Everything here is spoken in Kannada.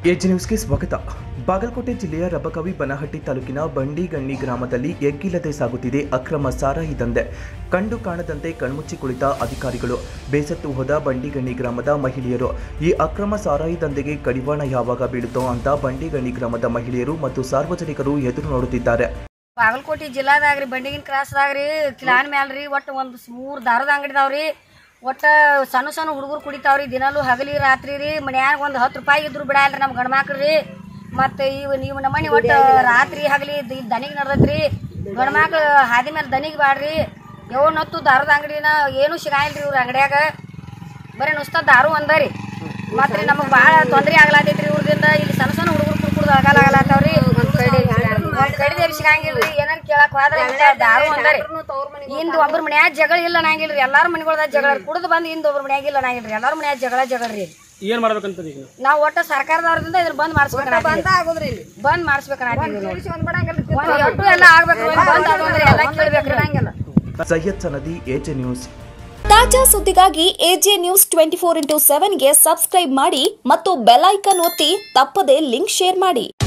ಎಜ್ ನ್ಯೂಸ್ಗೆ ಸ್ವಾಗತ ಬಾಗಲಕೋಟೆ ಜಿಲ್ಲೆಯ ರಬಕವಿ ಬನಹಟ್ಟಿ ತಾಲೂಕಿನ ಬಂಡಿಗಣ್ಣಿ ಗ್ರಾಮದಲ್ಲಿ ಎಗ್ಗಿಲ್ಲದೆ ಸಾಗುತ್ತಿದೆ ಅಕ್ರಮ ಸಾರಾಯಿ ದಂಧೆ ಕಂಡು ಕಾಣದಂತೆ ಕಣ್ಮುಚ್ಚಿ ಕುಳಿತ ಅಧಿಕಾರಿಗಳು ಬೇಸತ್ತು ಹೋದ ಬಂಡಿಗಣ್ಣಿ ಗ್ರಾಮದ ಮಹಿಳೆಯರು ಈ ಅಕ್ರಮ ಸಾರಾಯಿ ದಂಧೆಗೆ ಕಡಿವಾಣ ಯಾವಾಗ ಬೀಳುತ್ತೋ ಅಂತ ಬಂಡಿಗಣ್ಣಿ ಗ್ರಾಮದ ಮಹಿಳೆಯರು ಮತ್ತು ಸಾರ್ವಜನಿಕರು ಎದುರು ನೋಡುತ್ತಿದ್ದಾರೆ ಬಾಗಲಕೋಟೆ ಜಿಲ್ಲಾದಾಗ ರೀ ಬಂಡಿಗಿನ ಕ್ರಾಸ್ದಾಗ ರೀ ಕಿಲಾನ್ ಮ್ಯಾಲ ರೀ ಒಟ್ಟು ಒಂದು ಮೂರು ದಾರದ ಅಂಗಡಿದಾವ್ರಿ ಒಟ್ಟು ಸಣ್ಣ ಸಣ್ಣ ಹುಡುಗರು ಕುಡಿತಾವ್ರಿ ದಿನಲೂ ಹಗಲಿ ರಾತ್ರಿ ರೀ ಮನ್ಯಾಗ ಒಂದು ಹತ್ತು ರೂಪಾಯಿ ಇದ್ರು ಬಿಡಲ್ರಿ ನಮ್ಮ ಗಂಡ್ಮಕ್ಳು ರೀ ಮತ್ತು ಇವು ನೀವು ನಮ್ಮನೆ ಒಟ್ಟು ರಾತ್ರಿ ಹಗಲಿ ದ- ದನಿಗೆ ನಡ್ದೈತ್ರಿ ಗಂಡ್ಮಕ್ಳು ಹಾದಿ ಮೇಲೆ ದನಿಗೆ ಬಾಡ್ರಿ ನತ್ತು ದಾರದ ಅಂಗಡಿನ ಏನೂ ಸಿಗಾಯಿಲ್ರಿ ಇವ್ರ ಅಂಗಡ್ಯಾಗ ಬರೀ ನುಸ್ತ ದಾರು ಒಂದರಿ ಮತ್ತೆ ರೀ ನಮಗೆ ಭಾಳ ತೊಂದರೆ ಆಗ್ಲಾತೈತ್ರಿ ಇವ್ರದಿಂದ ಇಲ್ಲಿ ಸಣ್ಣ ಸಣ್ಣ ಹುಡುಗರು ಕುಡ್ಕುಡ್ದು ಆಗಲ್ಲ ಆಗಲಾತಾವ್ರಿ ಒಂದ್ ಕಡಿದೆ ಸಿಗಂಗಿಲ್ರಿ ಏನಾರ ಕೇಳಕ್ ಹೋದ್ರೆ ಇಂಥ ದಾರು ಒಂದರಿ ಇಂದ ಒಬ್ರ ಮನ್ಯಾಗ ಜಗಳ ಇಲ್ಲ ಅನ್ನಂಗಿಲ್ರಿ ಎಲ್ಲಾರ ಮನೆಗಳ್ದಾಗ ಜಗಳ ಕುಡ್ದು ಬಂದು ಇಂದ ಒಬ್ರ ಮನ್ಯಾಗ ಇಲ್ಲ ಅನ್ನಂಗಿಲ್ರಿ ಎಲ್ಲಾರ ಮನ್ಯಾಗ ಜಗಳ ಜಗಳರಿ ಏನ್ ಮಾಡ್ಬೇಕಂತದ ಈಗ ನಾವ್ ಒಟ್ಟ ಸರ್ಕಾರದವ್ರದಿಂದ ಇದ್ರ ಬಂದ್ ಮಾಡಿಸ್ಬೇಕ್ರಿ ಬಂದ್ ಮಾಡಿಸ್ಬೇಕ್ರಿ ಒಟ್ಟು ಎಲ್ಲ ಆಗ್ಬೇಕು ಬಂದ್ ಆಗೋದ್ರಿ ಎಲ್ಲ ಕೇಳ್ಬೇಕ್ರಿ ಸೈಯದ್ ಸನದಿ ಎಜ್ ನ್ಯೂಸ್ ತಾಜಾ ಸುದ್ದಿಗಾಗಿ AJ news twenty four into ಸೆವೆನ್ಗೆ ಸಬ್ಸ್ಕ್ರೈಬ್ ಮಾಡಿ ಮತ್ತು ಬೆಲ್ ಐಕನ್ ಒತ್ತಿ ತಪ್ಪದೇ ಲಿಂಕ್ ಶೇರ್ ಮಾಡಿ